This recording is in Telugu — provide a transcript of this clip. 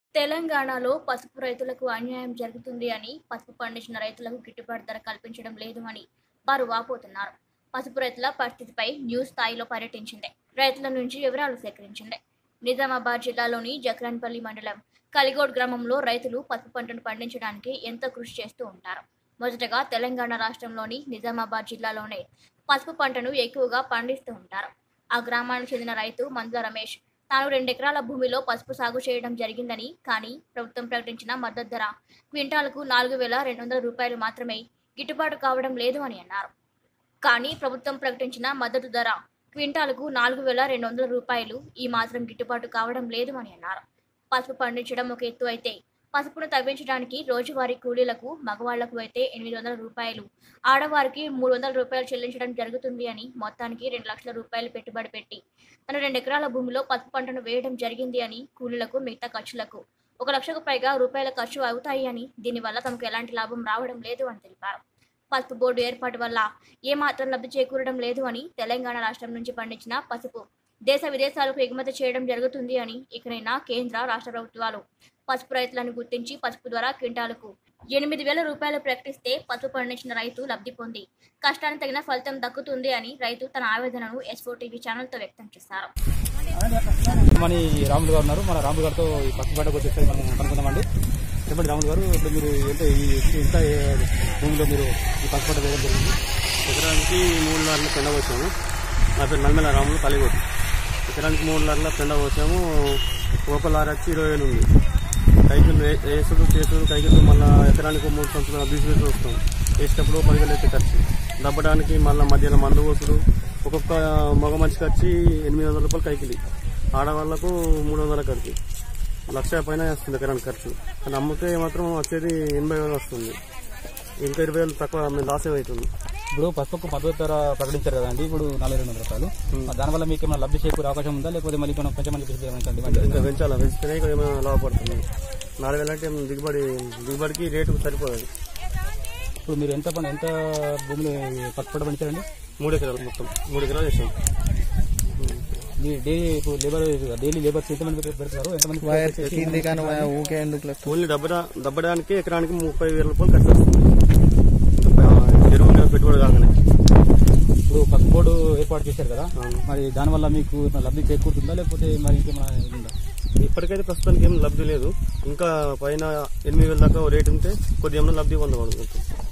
తెలంగాణలో పసుపు రైతులకు అన్యాయం జరుగుతుంది అని పసుపు పండించిన రైతులకు గిట్టుబాటు ధర కల్పించడం లేదు అని వారు వాపోతున్నారు పసుపు రైతుల పరిస్థితిపై న్యూస్ స్థాయిలో పర్యటించింది రైతుల నుంచి వివరాలు సేకరించింది నిజామాబాద్ జిల్లాలోని జక్రాన్పల్లి మండలం కలిగోడ్ గ్రామంలో రైతులు పసుపు పంటను పండించడానికి ఎంతో కృషి చేస్తూ ఉంటారు మొదటగా తెలంగాణ రాష్ట్రంలోని నిజామాబాద్ జిల్లాలోనే పసుపు పంటను ఎక్కువగా పండిస్తూ ఉంటారు ఆ గ్రామానికి చెందిన రైతు మందుల రమేష్ తాను రెండు ఎకరాల భూమిలో పసుపు సాగు చేయడం జరిగిందని కానీ ప్రభుత్వం ప్రకటించిన మద్దతు ధర క్వింటాలకు నాలుగు వేల రెండు వందల రూపాయలు మాత్రమే గిట్టుబాటు కావడం లేదు అని అన్నారు కానీ ప్రభుత్వం ప్రకటించిన మద్దతు ధర క్వింటాలకు నాలుగు వేల రెండు వందల రూపాయలు ఈ మాత్రం గిట్టుబాటు కావడం లేదు అని అన్నారు పసుపు పండించడం ఒక ఎత్తు అయితే పసుపును తవ్వించడానికి రోజువారీ కూలీలకు మగవాళ్లకు అయితే ఎనిమిది వందల రూపాయలు ఆడవారికి మూడు వందల రూపాయలు చెల్లించడం జరుగుతుంది అని మొత్తానికి రెండు లక్షల రూపాయలు పెట్టుబడి పెట్టి తన రెండు ఎకరాల భూమిలో పసుపు పంటను వేయడం జరిగింది అని కూలీలకు మిగతా ఖర్చులకు ఒక లక్షకు పైగా రూపాయల ఖర్చు అవుతాయి అని దీనివల్ల తమకు ఎలాంటి లాభం రావడం లేదు అని తెలిపారు పసుపు బోర్డు ఏర్పాటు వల్ల ఏమాత్రం లబ్ధి చేకూరడం లేదు అని తెలంగాణ రాష్ట్రం నుంచి పండించిన పసుపు దేశ విదేశాలకు ఎగుమతి చేయడం జరుగుతుంది అని ఇకనైనా కేంద్ర రాష్ట్ర ప్రభుత్వాలు పసుపు రైతులను గుర్తించి పసుపు ద్వారా క్వింటాలకు ఎనిమిది వేల రూపాయలు ప్రకటిస్తే పసుపు పండించిన రైతు లబ్ధి పొంది కష్టానికి తగిన ఫలితం దక్కుతుంది అని రైతు తన ఆవేదనను ఎస్ఓ టీవీ ఛానల్తో వ్యక్తం చేశారు మన రాములు గారు ఉన్నారు మన రాములు గారితో ఈ పసుపు పంటకు వచ్చేసి మనం కనుక్కుందామండి చెప్పండి రాములు గారు ఇప్పుడు మీరు ఎంత ఈ- ఎంత ఏ భూమిలో మీరు ఈ పసుపు పంట వేయడం జరిగింది ఎకరానికి మూడు లార్ల పెండ పోసాము నా పేరు నల్మెల రాములు పల్లిగొట్టు ఎకరానికి మూడు లార్ల పెండ పోసాము ఒక లారీ వచ్చి ఇరవై వేలు ఉంది కైకిలు వే- వేసుడు చేసుడు కైకిలు మళ్ళీ ఎకరానికి మూడు సంవత్సరాలు బీసు వేసుడు వస్తాం వేసేటప్పుడు పదివేలు అయితే ఖర్చు దబ్బడానికి మళ్ళీ మధ్యాహ్నం మందు పోసుడు ఒక్కొక్క మగ మనిషికి వచ్చి ఎనిమిది వందల రూపాయలు కైకిలి ఆడవాళ్లకు మూడు వందల ఖర్చు లక్ష పైన వస్తుంది ఎకరానికి ఖర్చు కానీ అమ్మితే మాత్రం వచ్చేది ఎనభై వేలు వస్తుంది ఇంకా ఇరవై వేలు తక్కువ మేము లాస్ అవుతుంది ఇప్పుడు పసుపుకు మద్దతు ధర ప్రకటించారు కదండి ఇప్పుడు నాలుగు రెండు వందల రూపాయలు దానివల్ల మీకు ఏమైనా లబ్ధి చేకూరే అవకాశం ఉందా లేకపోతే మళ్ళీ మనం పెంచమని చెప్పేసి ఏమైనా డిమాండ్ ఇంకా చేస్తున్నారా? పెంచాలా పెంచితేనే ఇక ఏమైనా లాభపడుతుంది నాలుగు వేలు అంటే ఏం దిగుబడి దిగుబడికి రేటు సరిపోదు ఇప్పుడు మీరు ఎంత పని ఎంత భూమిలో పసుపు పంట పండించారండి మూడు ఎకరాలు మొత్తం మూడు ఎకరాలు చేసాం మీ డైలీ ఇప్పుడు లేబర్ డైలీ లేబర్స్ ఎంతమంది పెడతారు ఎంతమంది కింది కానీ ఊకే ఎందుకు లెక్క ఓన్లీ దబ్బడా దబ్బడానికి ఎకరానికి ముప్పై వేల రూపాయలు ఖర్చు వస్తుంది ఎరువు పెట్టుబడి కాగానే ఇప్పుడు పసుపు బోర్డు ఏర్పాటు చేశారు కదా అవును. మరి దానివల్ల మీకు ఏమైనా లబ్ధి చేకూరుతుందా లేకపోతే మరి ఇంకేమైనా ఉందా ఇప్పటికైతే ప్రస్తుతానికి ఏం లబ్ధి లేదు ఇంకా పైన ఎనిమిది వేల దాకా రేటు ఉంటే కొద్దిగా ఏమైనా లబ్ధి పొందబడుతుంది